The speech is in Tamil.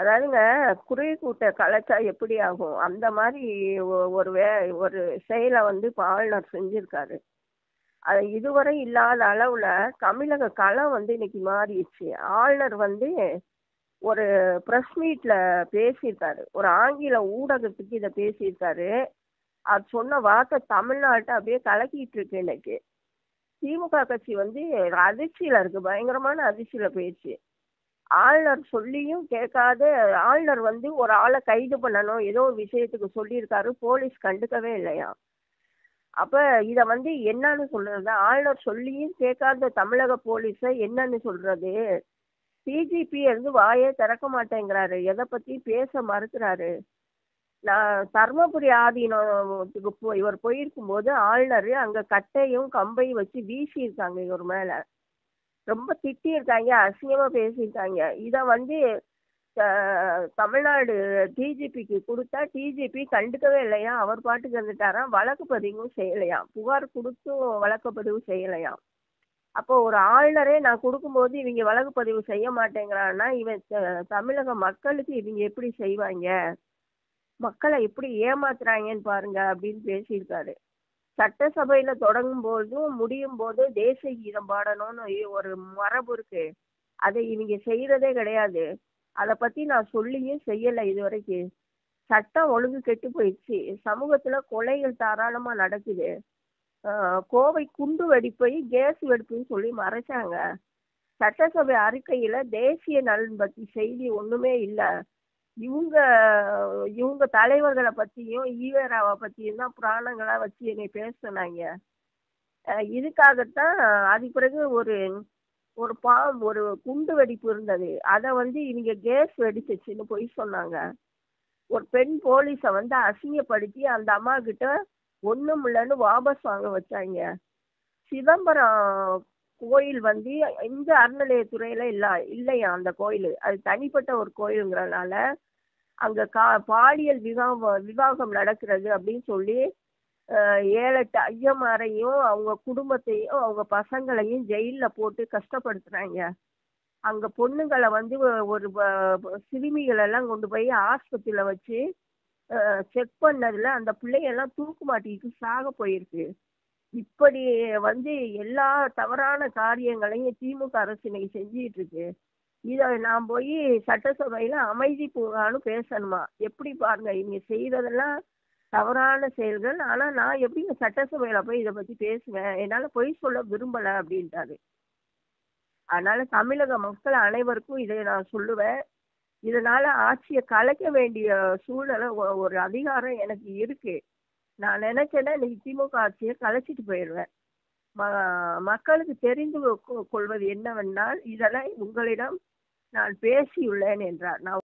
அதாவதுங்க குருவி கூட்ட கலைச்சா எப்படி ஆகும் அந்த மாதிரி ஒ- ஒரு வே ஒரு செயலை வந்து இப்போ ஆளுநர் செஞ்சிருக்காரு அது இதுவரை இல்லாத அளவில் தமிழக களம் வந்து இன்னைக்கு மாறிடுச்சு ஆளுநர் வந்து ஒரு ப்ரெஸ் மீட்டில் பேசியிருக்காரு ஒரு ஆங்கில ஊடகத்துக்கு இதை பேசியிருக்காரு அது சொன்ன வார்த்தை தமிழ்நாட்டை அப்படியே கலக்கிட்டு இருக்கு இன்னைக்கு திமுக கட்சி வந்து அதிர்ச்சியில் இருக்கு பயங்கரமான அதிர்ச்சியில் போயிடுச்சு ஆளுநர் சொல்லியும் கேட்காத ஆளுநர் வந்து ஒரு ஆளை கைது பண்ணணும் ஏதோ ஒரு விஷயத்துக்கு சொல்லியிருக்காரு போலீஸ் கண்டுக்கவே இல்லையா அப்ப இத வந்து என்னன்னு சொல்றது ஆளுநர் சொல்லியும் கேட்காத தமிழக போலீஸை என்னன்னு சொல்றது டிஜிபி இருந்து வாயே திறக்க மாட்டேங்கிறாரு எதை பத்தி பேச மறுக்கிறாரு நான் தர்மபுரி ஆதீனத்துக்கு போய் இவர் போயிருக்கும்போது ஆளுநர் அங்க கட்டையும் கம்பையும் வச்சு வீசியிருக்காங்க இவர் மேல ரொம்ப திட்டியிருக்காங்க அசிங்கமா பேசியிருக்காங்க இதை வந்து அஹ், தமிழ்நாடு டிஜிபிக்கு கொடுத்தா டிஜிபி கண்டுக்கவே இல்லையா அவர் பாட்டுக்கு இருந்துட்டாராம் வழக்கு பதிவும் செய்யலையாம் புகார் கொடுத்தும் வழக்கு பதிவு செய்யலையாம் அப்போ ஒரு ஆளுநரே நான் கொடுக்கும்போது இவங்க வழக்கு பதிவு செய்ய மாட்டேங்கிறான்னா இவன் த- தமிழக மக்களுக்கு இவங்க எப்படி செய்வாங்க மக்களை எப்படி ஏமாத்துறாங்கன்னு பாருங்க அப்படின்னு பேசியிருக்காரு சட்டசபையில தொடங்கும் போதும் முடியும் போது தேசிய கீதம் பாடணும்னு ஒரு மரபு இருக்கு அதை இவங்க செய்யறதே கிடையாது அதை பத்தி நான் சொல்லியும் செய்யலை இது வரைக்கும் சட்டம் ஒழுங்கு கெட்டு போயிடுச்சு சமூகத்துல கொலைகள் தாராளமா நடக்குது ஆஹ் கோவை குண்டு வெடிப்பை கேஸ் வெடிப்புன்னு சொல்லி மறைச்சாங்க சட்டசபை அறிக்கையில தேசிய நலன் பத்தி செய்தி ஒண்ணுமே இல்லை இவங்க இவங்க தலைவர்களை பத்தியும் ஈவேராவை பத்தியும் தான் புராணங்களா வச்சு என்னை பேச சொன்னாங்க அஹ் இதுக்காகத்தான் அதுக்கு பிறகு ஒரு ஒரு பா ஒரு குண்டு வெடிப்பு இருந்தது அதை வந்து இவங்க கேஸ் வெடிச்சிச்சுன்னு பொய் சொன்னாங்க ஒரு பெண் போலீஸை வந்து அசிங்கப்படுத்தி அந்த அம்மா கிட்ட ஒண்ணும் இல்லைன்னு வாபஸ் வாங்க வச்சாங்க சிதம்பரம் கோயில் வந்து இந்த அறநிலையத்துறையில இல்ல இல்லையா அந்த கோயில் அது தனிப்பட்ட ஒரு கோயிலுங்கிறனால அங்க கா பாலியல் விவாகம் விவாகம் நடக்கிறது அப்படின்னு சொல்லி அஹ், ஏழு எட்டு ஐயமாரையும் அவங்க குடும்பத்தையும் அவங்க பசங்களையும் ஜெயில்ல போட்டு கஷ்டப்படுத்துறாங்க அங்க பொண்ணுங்களை வந்து ஒ- ஒரு ப- சிறுமிகள் எல்லாம் கொண்டு போய் ஆஸ்பத்திரியில வச்சு செக் பண்ணதுல அந்த பிள்ளையெல்லாம் தூக்கு மாட்டிட்டு சாக போயிருக்கு இப்படி வந்து எல்லா தவறான காரியங்களையும் திமுக அரசு இன்னைக்கு செஞ்சிட்டு இருக்கு இதை நான் போய் சட்டசபையில அமைதி பூங்கான்னு பேசணுமா எப்படி பாருங்க இவங்க செய்யறதெல்லாம் தவறான செயல்கள் ஆனா நான் எப்படிங்க சட்டசபையில போய் இதை பத்தி பேசுவேன் என்னால பொய் சொல்ல விரும்பல அப்படின்ட்டாரு அதனால தமிழக மக்கள் அனைவருக்கும் இதை நான் சொல்லுவேன் இதனால ஆட்சியை கலைக்க வேண்டிய சூழ்நிலை ஒ- ஒரு அதிகாரம் எனக்கு இருக்கு நான் நினைச்சேன்னா இன்னைக்கு திமுக ஆட்சியை கலைச்சிட்டு போயிடுவேன் ம மக்களுக்கு தெரிந்து கொ- கொள்வது என்னவென்றால் இதெல்லாம் உங்களிடம் நான் பேசியுள்ளேன் என்றார் நான்